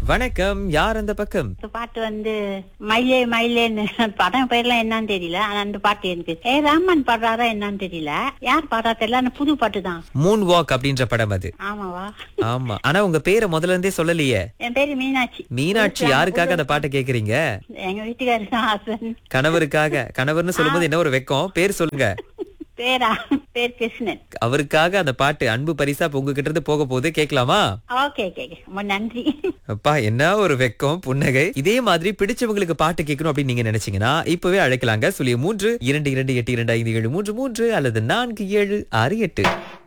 வணக்கம் யார் அந்த பக்கம் இந்த பாட்டு வந்து மயிலே மயிலேன்னு படம் பேர்லாம் என்னன்னு தெரியல ஆனா அந்த பாட்டு எனக்கு ஏ ராமன் பாடுறாரா என்னன்னு தெரியல யார் பாடுறா தெரியல ஆனா புது பாட்டு தான் மூன் வாக் அப்படின்ற படம் அது ஆமாவா ஆமா ஆனா உங்க பேரை முதல்ல இருந்தே சொல்லலையே என் பேரு மீனாட்சி மீனாட்சி யாருக்காக அந்த பாட்டை கேக்குறீங்க எங்க வீட்டுக்காரரு தான் ஹஸ்பண்ட் கணவருக்காக கணவர்னு சொல்லும்போது என்ன ஒரு வெக்கம் பேர் சொல்லுங்க பேரா பேர் கிருஷ்ணன் அவருக்காக அந்த பாட்டு அன்பு பரிசா இப்ப உங்ககிட்ட இருந்து போக போகுது கேட்கலாமா ஓகே ஓகே ரொம்ப நன்றி அப்பா என்ன ஒரு வெக்கம் புன்னகை இதே மாதிரி பிடிச்சவங்களுக்கு பாட்டு கேட்கணும் அப்படின்னு நீங்க நினைச்சீங்கன்னா இப்பவே அழைக்கலாங்க சுழிய மூன்று இரண்டு இரண்டு எட்டு இரண்டு ஐந்து ஏழு மூன்று மூன்று அல்லது நான்கு ஏழு ஆறு எட்டு